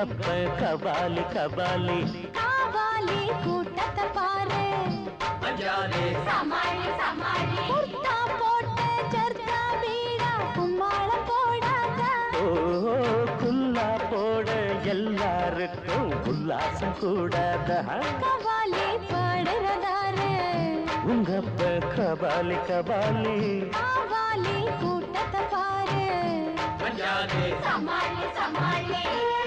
உங்கப்ப கபாலி கபாலி காவாலி கூட்டத்தை பாரு அஞ்சாதே சமாளி சமாளி குர்தா போட்ட சர்தா பீடா கும்மாளம் போடாத ஓ குல்லா போட எல்லாருக்கும் உல்லாசம் கூடாதா கவாலி பாடுறதாரு உங்கப்ப கபாலி கபாலி காவாலி கூட்டத்தை பாரு அஞ்சாதே சமாளி சமாளி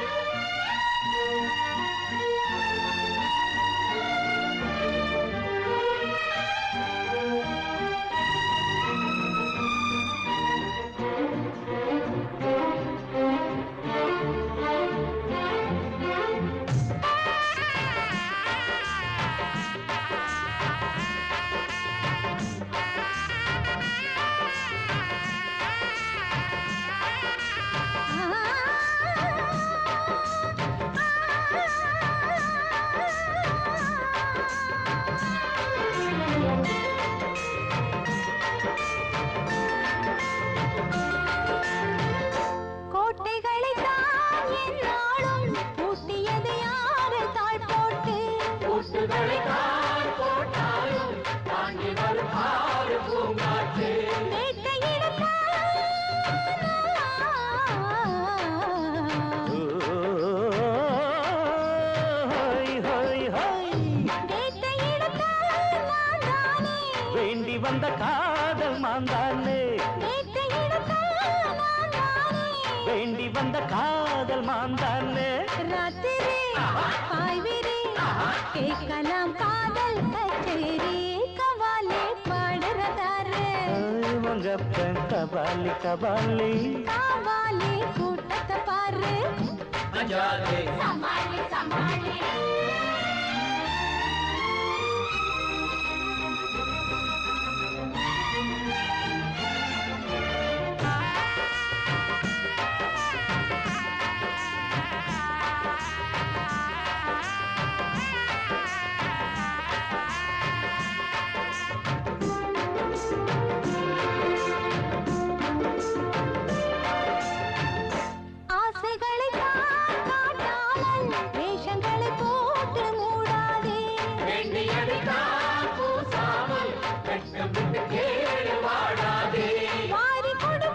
கோட்டைகளை தான் என்னாலும் பூட்டியது யாரு தாழ் போட்டு கூட்டுகளை தான் போட்டாலும் தாண்டி வரும் ஆறு பூங்காற்று வேட்டையிடத்தான் ஹோய், ஹோய், ஹோய். வேட்டையிடத்தான் நான் தானே வேண்டி வந்த காதல் மாந்தானே வேட்டையிடத்தான் நான் தானே வேண்டி வந்த காதல் மாந்தானே ராத்திரி பாய்விரி கேட்கலாம் காதல் கச்சேரி கவாலே பாடுறதாரு உங்கப்ப கபாலி கபாலி காவாலி கூட்டத்தை பாரு அஞ்சாதே சமாளி சமாளி ஆசைகளை தான் காட்டாமல் வேஷங்களை போட்டு மூடாதே வேண்டியதை தான் பூசாமல் வெட்கம் விட்டு கேடு வாடாதே வாரி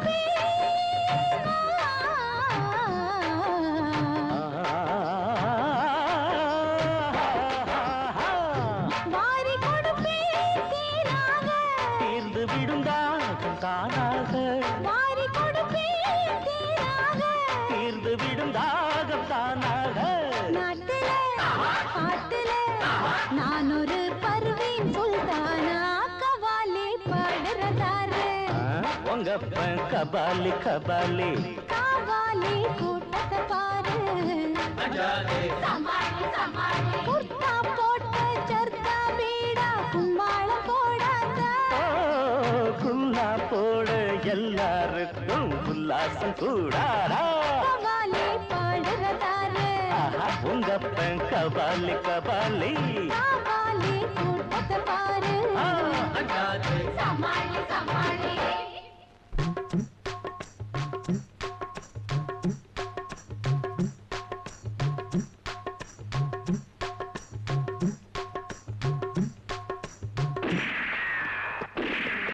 கொடுப்பேன் வாரி கொடுப்பேன் தேனாக தீர்ந்து விடுந்தாகும் தானாக வாரி கொடுப்பேன் தேனாக தீர்ந்து விடுந்தாகம் தானாக நாட்டுல பாட்டுல நான் ஒரு பருவின் சுல்தானா கவாலி பாடுறதாரு உங்கப்ப கபாலி கபாலி காவாலி கூட்டத்தை பாரு அஞ்சாதே சமாளி சமாளி குர்தா போட்ட சர்தா பீடா கும்மாளம் போடாத ஓ குல்லா போட எல்லாருக்கும் உல்லாசம் கூடாதா கவாலி பாடுறதாரு ஆஹா, உங்கப்ப கபாலி கபாலி காவாலி கூட்டத்தை பாரு ஆ. அஞ்சாதே சமாளி